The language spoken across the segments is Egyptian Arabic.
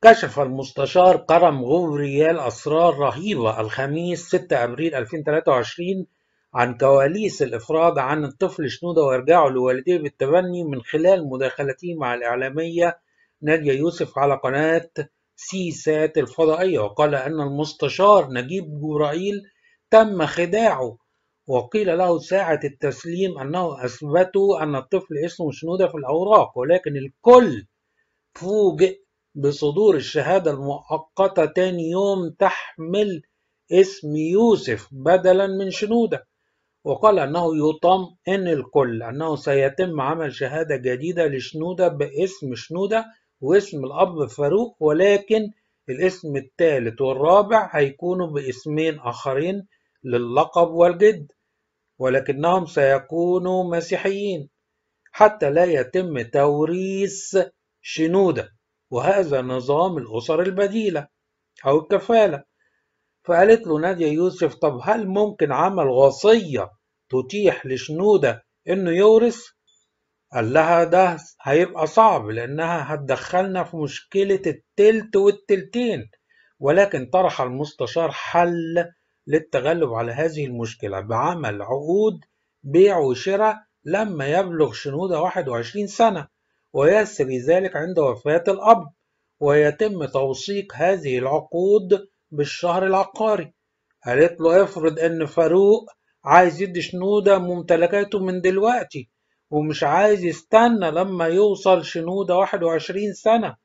كشف المستشار كرم غوريال أسرار رهيبة الخميس 6 أبريل 2023 عن كواليس الإفراج عن الطفل شنودة وإرجاعه لوالديه بالتبني من خلال مداخلته مع الإعلامية نادية يوسف على قناة سي سات الفضائية وقال أن المستشار نجيب جبرائيل تم خداعه وقيل له ساعة التسليم أنه أثبتوا أن الطفل اسمه شنودة في الأوراق ولكن الكل فوجئ بصدور الشهادة المؤقتة تاني يوم تحمل اسم يوسف بدلا من شنودة وقال أنه يطمئن الكل أنه سيتم عمل شهادة جديدة لشنودة باسم شنودة واسم الأب فاروق ولكن الاسم الثالث والرابع هيكونوا باسمين آخرين للقب والجد ولكنهم سيكونوا مسيحيين حتى لا يتم توريث شنودة وهذا نظام الأسر البديلة أو الكفالة فقالت له نادية يوسف طب هل ممكن عمل وصية تتيح لشنودة إنه يورث؟ قال لها ده هيبقى صعب لأنها هتدخلنا في مشكلة التلت والتلتين ولكن طرح المستشار حل للتغلب على هذه المشكلة بعمل عقود بيع وشراء لما يبلغ شنودة 21 سنة ويسري ذلك عند وفاة الأب ويتم توثيق هذه العقود بالشهر العقاري قالت له افرض ان فاروق عايز يدي شنودة ممتلكاته من دلوقتي ومش عايز يستنى لما يوصل شنودة 21 سنة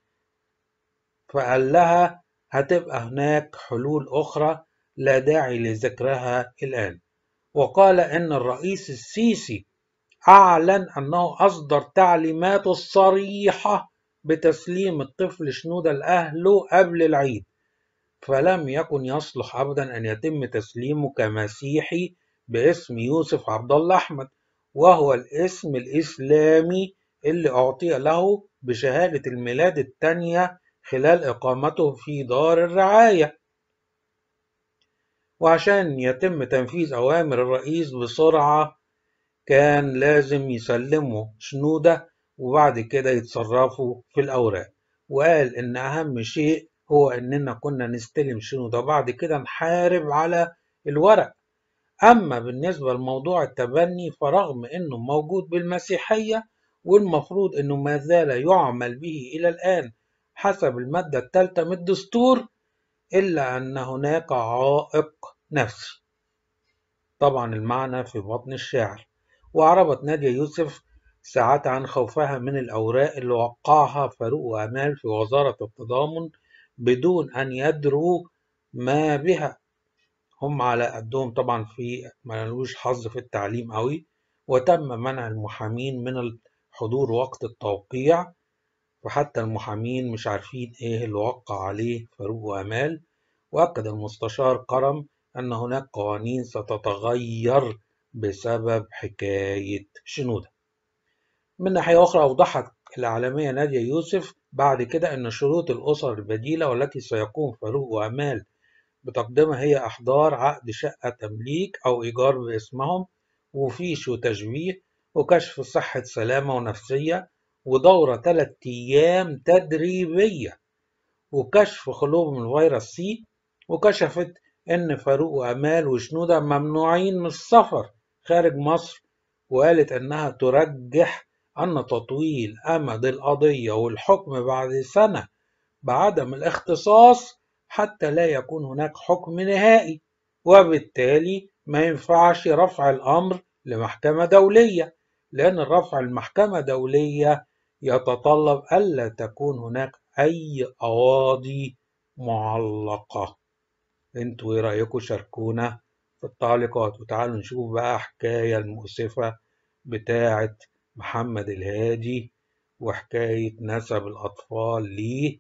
فقال لها هتبقى هناك حلول أخرى لا داعي لذكرها الآن وقال إن الرئيس السيسي أعلن أنه أصدر تعليماته الصريحة بتسليم الطفل شنودة لأهله قبل العيد فلم يكن يصلح أبدا أن يتم تسليمه كمسيحي باسم يوسف عبد الله أحمد وهو الاسم الإسلامي اللي أعطي له بشهادة الميلاد الثانية خلال إقامته في دار الرعاية وعشان يتم تنفيذ أوامر الرئيس بسرعة كان لازم يسلموا شنودة وبعد كده يتصرفوا في الأوراق وقال إن أهم شيء هو إننا كنا نستلم شنودة وبعد كده نحارب على الورق أما بالنسبة لموضوع التبني فرغم إنه موجود بالمسيحية والمفروض إنه ما زال يعمل به إلى الآن حسب المادة الثالثة من الدستور إلا أن هناك عائق نفسي طبعا المعنى في بطن الشعر وعربت نادية يوسف ساعات عن خوفها من الأوراق اللي وقعها فاروق وأمال في وزارة التضامن بدون أن يدروا ما بها هم على قدهم طبعا في ما لهوش حظ في التعليم قوي وتم منع المحامين من الحضور وقت التوقيع وحتى المحامين مش عارفين ايه اللي وقع عليه فاروق وامال واكد المستشار كرم ان هناك قوانين ستتغير بسبب حكايه شنوده من ناحيه اخرى اوضحت الاعلاميه ناديه يوسف بعد كده ان شروط الاسر البديله والتي سيقوم فاروق وامال بتقديمها هي احضار عقد شقه تمليك او ايجار باسمهم وفيش وتشبيه وكشف صحه سلامه ونفسيه ودورة تلات أيام تدريبية وكشف خلوهم من فيروس سي وكشفت إن فاروق وأمال وشنودة ممنوعين من السفر خارج مصر وقالت إنها ترجح أن تطويل أمد القضية والحكم بعد سنة بعدم الاختصاص حتى لا يكون هناك حكم نهائي وبالتالي ما ينفعش رفع الأمر لمحكمة دولية لأن الرفع المحكمة دولية يتطلب ألا تكون هناك أي قواضي معلقة انتوا ايه رأيكم شاركونا في التعليقات وتعالوا نشوف بقى حكاية المؤسفة بتاعة محمد الهادي وحكاية نسب الأطفال ليه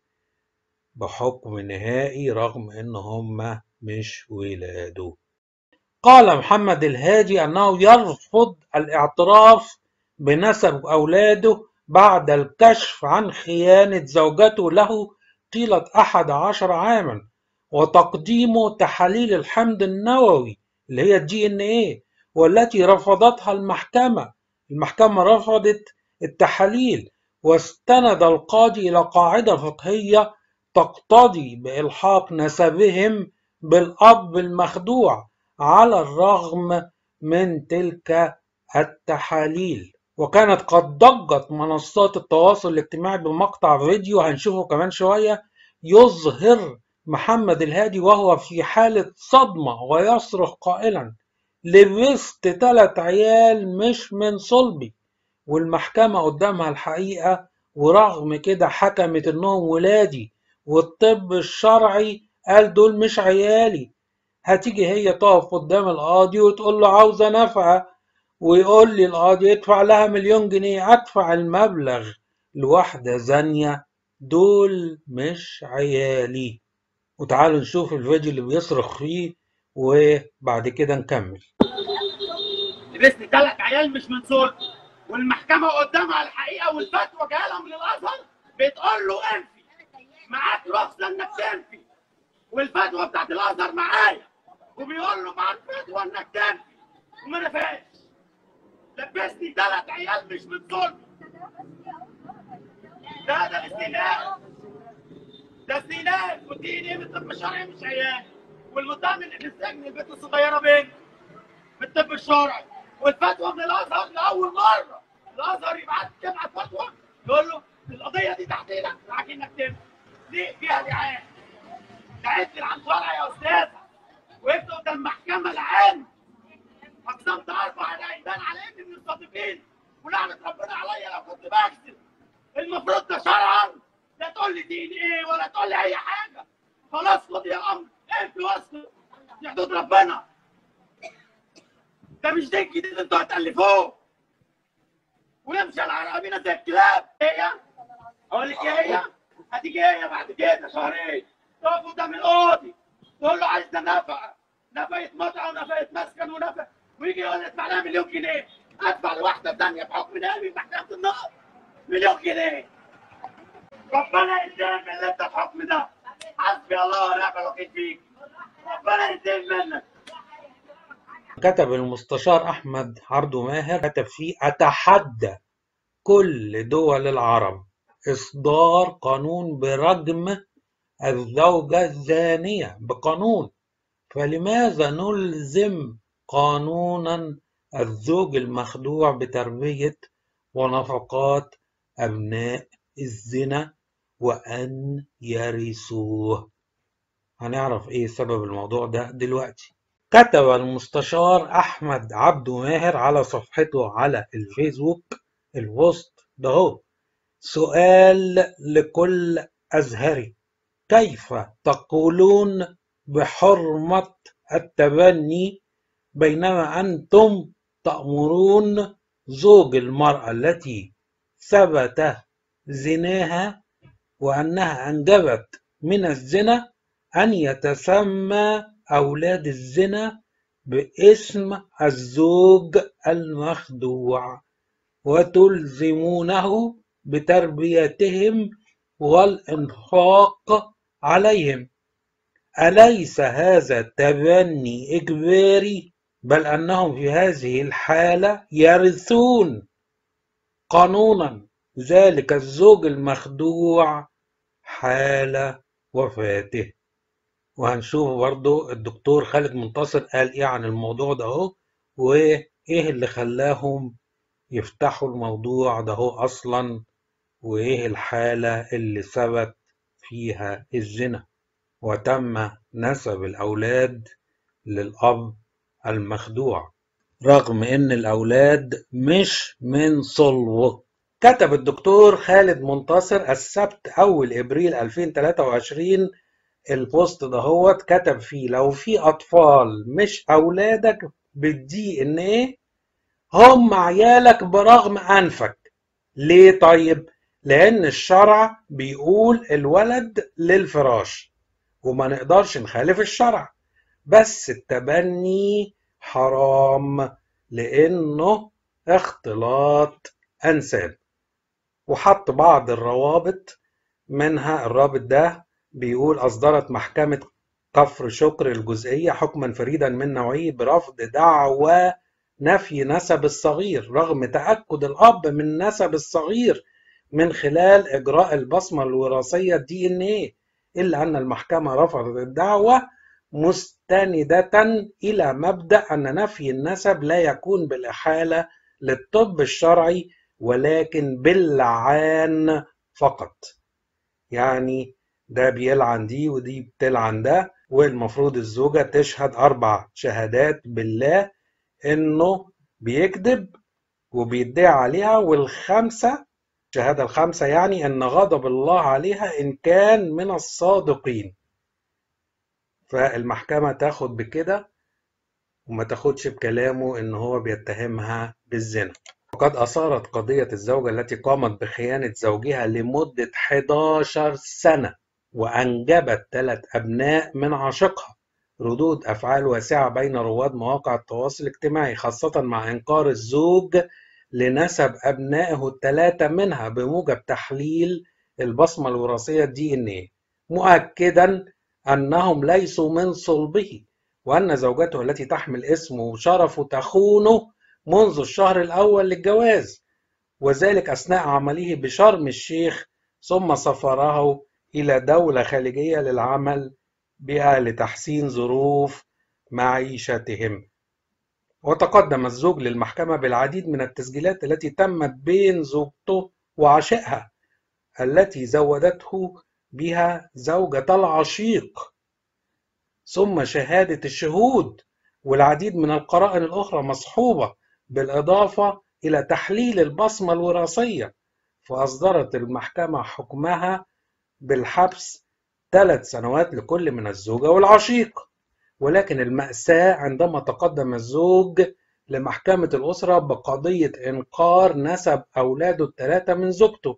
بحكم نهائي رغم إن هم مش ولاده قال محمد الهادي أنه يرفض الاعتراف بنسب أولاده بعد الكشف عن خيانة زوجته له طيلة أحد عشر عاما وتقديمه تحاليل الحمض النووي اللي هي الدي ان ايه والتي رفضتها المحكمة المحكمة رفضت التحاليل واستند القاضي إلى قاعدة فقهية تقتضي بإلحاق نسبهم بالأب المخدوع على الرغم من تلك التحاليل وكانت قد ضجت منصات التواصل الاجتماعي بمقطع فيديو هنشوفه كمان شوية يظهر محمد الهادي وهو في حالة صدمة ويصرخ قائلا لبست تلات عيال مش من صلبي والمحكمة قدامها الحقيقة ورغم كده حكمت انهم ولادي والطب الشرعي قال دول مش عيالي هتيجي هي تقف قدام القاضي وتقول له عاوزة نفقة ويقول لي القاضي ادفع لها مليون جنيه ادفع المبلغ لواحدة زانية دول مش عيالي وتعالوا نشوف الفيديو اللي بيصرخ فيه وبعد كده نكمل لبسني ثلاث عيال مش من صوت والمحكمه قدامها الحقيقه والفتوى جايه لها من الازهر بتقول له انفي معاك رخصه انك تنفي والفتوى بتاعت الازهر معايا وبيقول له معاك فتوى انك تنفي وما نفاش لبسني ثلاث عيال مش من صوت ده ده استئناف ده استئناف ودي ايه بالطب الشرعي مش عيال والمتهم اللي في السجن البنت الصغيره بنت في الطب الشرعي والفتوى من الازهر لاول مره الازهر يبعت يبعت فتوى يقول له القضيه دي تحت ايدك معاك انك تمشي ليه فيها دعايه دعيت لي عن شرع يا استاذه وقفت قدام المحكمه العام اقسمت اربع على يبان على اني من الصادقين ولعنه ربنا عليا لو كنت بكذب المفروض ده شرعا لا تقول لي دين ايه ولا تقول لي اي حاجه خلاص خد يا امر انت واسكت دي حدود ربنا ده مش دين جديد انتوا هتألفوه ونمشي على عربينا زي الكلاب هي اقول لك ايه هي هتيجي هي بعد كده شهرين تقف قدام القاضي تقول له عايز نفقه نفقه مطعم ونفقه مسكن ونفقه ويجي يقول لي ادفع لها مليون جنيه ادفع لواحده ثانيه بحكم نائب محكمه النقض مليون جنيه ربنا ينتقم من اللي انت الحكم ده حسبي الله ونعم الوكيل فيك ربنا ينتقم منك كتب المستشار أحمد عبده ماهر كتب فيه أتحدى كل دول العرب إصدار قانون برجم الزوجة الزانية بقانون فلماذا نلزم قانونا الزوج المخدوع بتربية ونفقات أبناء الزنا وأن يرثوه هنعرف إيه سبب الموضوع ده دلوقتي كتب المستشار أحمد عبده ماهر على صفحته على الفيسبوك البوست ده هو سؤال لكل أزهري كيف تقولون بحرمة التبني بينما أنتم تأمرون زوج المرأة التي ثبت زناها وأنها أنجبت من الزنا أن يتسمى أولاد الزنا باسم الزوج المخدوع وتلزمونه بتربيتهم والإنفاق عليهم أليس هذا تبني إجباري بل أنهم في هذه الحالة يرثون قانونا ذلك الزوج المخدوع حال وفاته وهنشوف برضو الدكتور خالد منتصر قال ايه عن الموضوع ده اهو وايه اللي خلاهم يفتحوا الموضوع ده هو اصلا وايه الحالة اللي ثبت فيها الزنا وتم نسب الاولاد للاب المخدوع رغم ان الاولاد مش من صلبه كتب الدكتور خالد منتصر السبت اول ابريل 2023 البوست دهوت كتب فيه لو في اطفال مش اولادك بالدي ان ايه هم عيالك برغم انفك ليه طيب لان الشرع بيقول الولد للفراش وما نقدرش نخالف الشرع بس التبني حرام لانه اختلاط انساب وحط بعض الروابط منها الرابط ده بيقول أصدرت محكمة كفر شكر الجزئية حكما فريدا من نوعيه برفض دعوى نفي نسب الصغير رغم تأكد الأب من نسب الصغير من خلال إجراء البصمة الوراثية دي إن إيه إلا أن المحكمة رفضت الدعوة مستندة إلى مبدأ أن نفي النسب لا يكون بالإحالة للطب الشرعي ولكن باللعان فقط يعني ده بيلعن دي ودي بتلعن ده والمفروض الزوجة تشهد أربع شهادات بالله إنه بيكذب وبيدعي عليها والخمسة الشهادة الخامسة يعني أن غضب الله عليها إن كان من الصادقين فالمحكمة تاخد بكده وما تاخدش بكلامه إن هو بيتهمها بالزنا وقد أثارت قضية الزوجة التي قامت بخيانة زوجها لمدة 11 سنة وأنجبت ثلاث أبناء من عاشقها ردود أفعال واسعة بين رواد مواقع التواصل الاجتماعي خاصة مع إنكار الزوج لنسب أبنائه الثلاثة منها بموجب تحليل البصمة الوراثية دي ان ايه مؤكدا أنهم ليسوا من صلبه وأن زوجته التي تحمل اسمه وشرفه تخونه منذ الشهر الأول للجواز وذلك أثناء عمله بشرم الشيخ ثم سفره إلى دولة خليجية للعمل بها لتحسين ظروف معيشتهم وتقدم الزوج للمحكمة بالعديد من التسجيلات التي تمت بين زوجته وعشقها التي زودته بها زوجة العشيق ثم شهادة الشهود والعديد من القرائن الأخرى مصحوبة بالإضافة إلى تحليل البصمة الوراثية فأصدرت المحكمة حكمها بالحبس ثلاث سنوات لكل من الزوجة والعشيق ولكن المأساة عندما تقدم الزوج لمحكمة الأسرة بقضية إنكار نسب أولاده الثلاثة من زوجته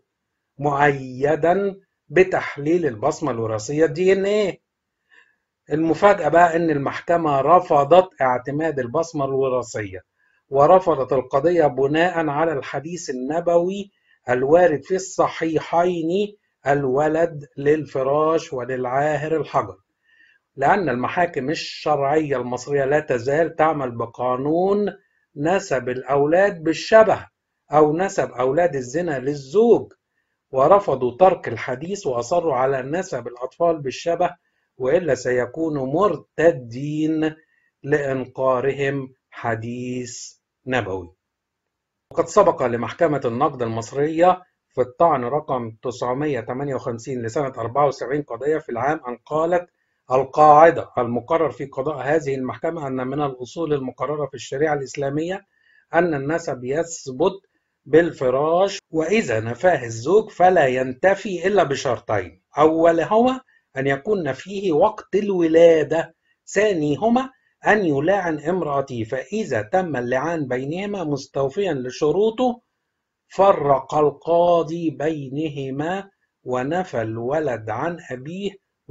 مؤيدا بتحليل البصمة الوراثية دي ان ايه المفاجأة بقى ان المحكمة رفضت اعتماد البصمة الوراثية ورفضت القضية بناء على الحديث النبوي الوارد في الصحيحين الولد للفراش وللعاهر الحجر لأن المحاكم الشرعية المصرية لا تزال تعمل بقانون نسب الأولاد بالشبه أو نسب أولاد الزنا للزوج ورفضوا ترك الحديث وأصروا على نسب الأطفال بالشبه وإلا سيكونوا مرتدين لإنقارهم حديث نبوي وقد سبق لمحكمة النقد المصرية في الطعن رقم 958 لسنة 74 قضية في العام أن قالت القاعدة المقرر في قضاء هذه المحكمة أن من الأصول المقررة في الشريعة الإسلامية أن النسب يثبت بالفراش وإذا نفاه الزوج فلا ينتفي إلا بشرطين أولهما أن يكون نفيه وقت الولادة ثانيهما أن يلاعن امرأته فإذا تم اللعان بينهما مستوفيا لشروطه فرق القاضي بينهما ونفى الولد عن أبيه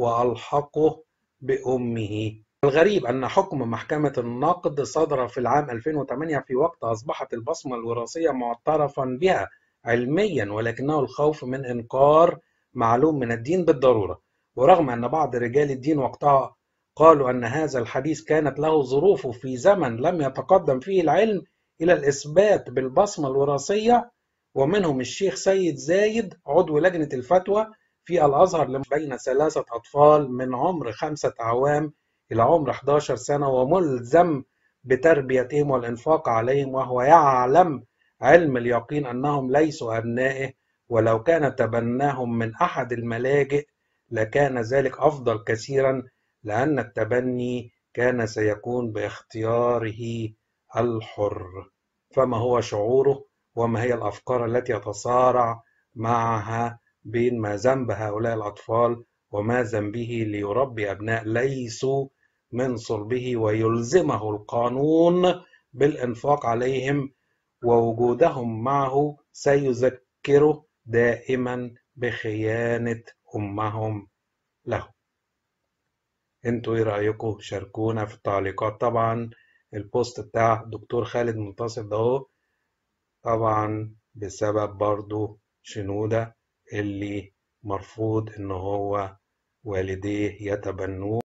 وألحقه بأمه الغريب أن حكم محكمة النقد صدر في العام 2008 في وقت أصبحت البصمة الوراثية معترفا بها علميا ولكنه الخوف من إنكار معلوم من الدين بالضرورة ورغم أن بعض رجال الدين وقتها قالوا أن هذا الحديث كانت له ظروفه في زمن لم يتقدم فيه العلم إلى الإثبات بالبصمة الوراثية ومنهم الشيخ سيد زايد عضو لجنة الفتوى في الأزهر بين ثلاثة أطفال من عمر خمسة أعوام إلى عمر 11 سنة وملزم بتربيتهم والإنفاق عليهم وهو يعلم علم اليقين أنهم ليسوا أبنائه ولو كان تبناهم من أحد الملاجئ لكان ذلك أفضل كثيرا لأن التبني كان سيكون باختياره الحر فما هو شعوره وما هي الأفكار التي يتصارع معها بين ما ذنب هؤلاء الأطفال وما ذنبه ليربي أبناء ليسوا من صلبه ويلزمه القانون بالإنفاق عليهم ووجودهم معه سيذكره دائما بخيانة أمهم له انتوا ايه رأيكم شاركونا في التعليقات طبعا البوست بتاع دكتور خالد منتصر ده هو طبعا بسبب برضو شنودة اللي مرفوض ان هو والديه يتبنوه